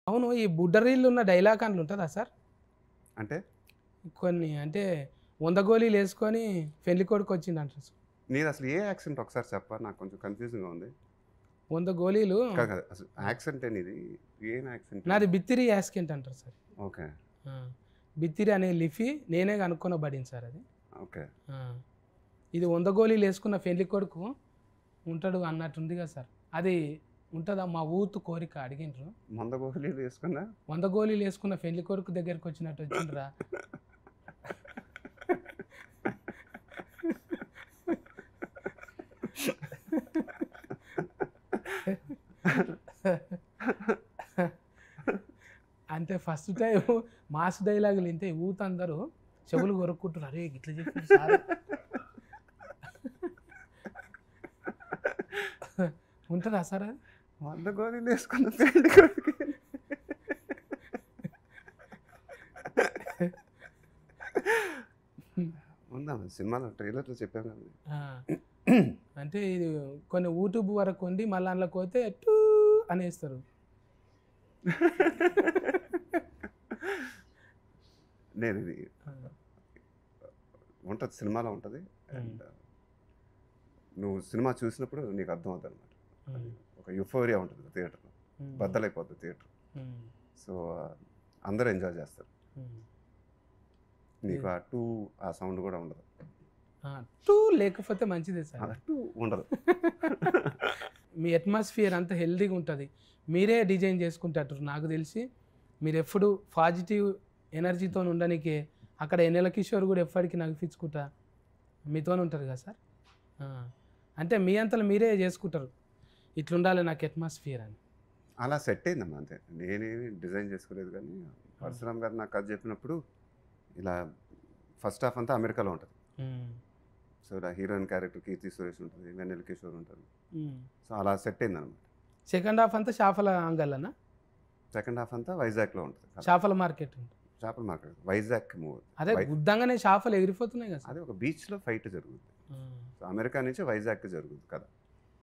అవును ఈ బుడ్డరీళ్ళు ఉన్న డైలాగ్ అంట్లు ఉంటుందా సార్ అంటే కొన్ని అంటే వంద గోళీలు వేసుకొని పెళ్లి కొడుకు వచ్చింది అంటారు సార్ నీది అసలు ఏ యాక్సెంట్ ఒకసారి చెప్పా నాకు కొంచెం కన్ఫ్యూజింగ్గా ఉంది వంద గోళీలు కాదు కాదు అసలు యాక్సెంట్ నీది ఏం యాక్సెంట్ నాది బిత్తిరి యాస్కెంట్ అంటారు సార్ ఓకే ఆ, బిత్తిరి అనే లిఫీ నేనే కనుక్కొనబడింది సార్ అది ఓకే ఆ, ఇది వంద గోళీలు వేసుకున్న పెళ్లి కొడుకు ఉంటాడు అన్నట్టుంది కదా సార్ అది ఉంటుందా మా ఊతు కోరిక అడిగిండ్రు మంద గోళీలు వేసుకున్నా వంద గోళీలు వేసుకున్న పెళ్లి కొడుకు దగ్గరికి వచ్చినట్టు వచ్చిండ్రా అంటే ఫస్ట్ టైం మాస్ డైలాగులు వింటే ఊత అందరూ చెవులు కొరుక్కుంటున్నారు అరే ఇట్లా చెప్పి సార్ ఉంటుందా సార్ అది వంద గోళీలు వేసుకున్న పెళ్లి కొడుకు ఉందా సినిమాలో ట్రైలర్లో చెప్పాం కదా ఆ. అంటే ఇది కొన్ని యూట్యూబ్ వరకు ఉండి మళ్ళీ అందులోకి పోతే టూ అనేస్తారు నేను ఇది ఉంటుంది సినిమాలో ఉంటుంది అండ్ నువ్వు సినిమా చూసినప్పుడు నీకు అర్థం అవుతుంది అనమాట ఒక యుఫోరియా ఉంటుంది థియేటర్లో బద్దలైపోతుంది థియేటర్ సో అందరూ ఎంజాయ్ చేస్తారు నీకు ఆ టూ ఆ సౌండ్ కూడా ఉండదు టూ లేకపోతే మంచిదే సార్ ఆ టూ ఉండదు మీ అట్మాస్ఫియర్ అంతా హెల్దీగా ఉంటుంది మీరే డిజైన్ చేసుకుంటారు నాకు తెలిసి మీరు ఎప్పుడు పాజిటివ్ ఎనర్జీతో ఉండడానికి అక్కడ ఎన్నెల కిషోర్ కూడా ఎప్పటికీ నగిపించుకుంటా మీతో ఉంటారు కదా సార్ ఆ. అంటే మీ అంతలో మీరే చేసుకుంటారు ఇట్లుండాలి నాకు అట్మాస్ఫియర్ అని అలా సెట్ అయిందమ్మా అంతే నేనేమి డిజైన్ చేసుకోలేదు కానీ పరశురామ్ గారు నాకు కథ చెప్పినప్పుడు ఇలా ఫస్ట్ హాఫ్ అంతా అమెరికాలో ఉంటుంది సో ఇలా హీరోయిన్ క్యారెక్టర్ కీర్తి సురేష్ ఉంటుంది వెన్నెల కిషోర్ ఉంటారు సో అలా సెట్ అయింది అనమాట సెకండ్ హాఫ్ అంతా చేపల అంగల్లనా సెకండ్ హాఫ్ అంతా వైజాగ్లో ఉంటుంది కథ. చేపల మార్కెట్ ఉంటుంది చేపల మార్కెట్ వైజాగ్ మూవ్ అదే గుద్దంగానే చేపలు ఎగిరిపోతున్నాయి కదా సార్ అది ఒక బీచ్లో ఫైట్ జరుగుతుంది సో అమెరికా నుంచి వైజాగ్కి జరుగుతుంది కదా